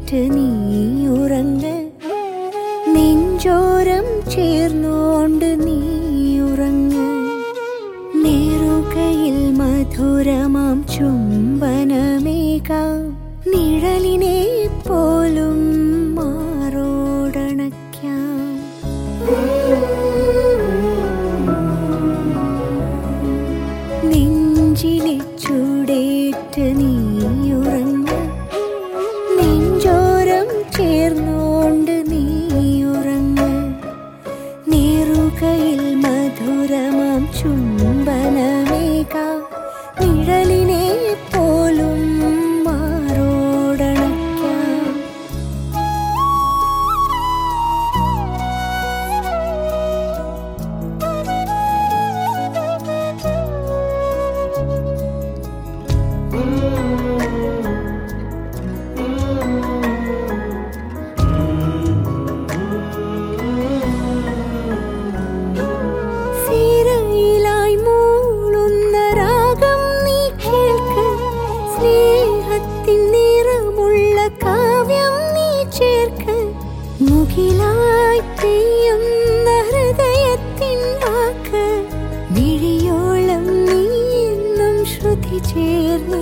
ചൂടേറ്റ് നീ ഉറങ്ങ് നെഞ്ചോരം ചേർന്നോണ്ട് നീ ഉറങ്ങ് നേറുകയിൽ മധുരമാം ചുംബനമേകാം നിഴലിനെ പോലും മാറോടണയ്ക്കാം നെഞ്ചിലെ ചൂടേറ്റ് നീ ഉറങ്ങ് നെഞ്ചോരം ചേർന്നോണ്ട് നീ ഉറങ്ങ് നേറുകയിൽ മധുരമാം ചുംബനമേകാം നിഴലിനെ പോലും മാറോടണയ്ക്കാം സിരയിലായി മൂളുന്ന രാഗം നീ കേൾക്ക് സ്നേഹത്തിൻ നിറമുള്ള കാവ്യം നീ ചേർക്ക് മുകിലായി പെയ്യുന്ന ഹൃദയത്തിൻ വാക്ക് മിഴിയോളം നീ എന്നും ശ്രുതി ചേർന്നു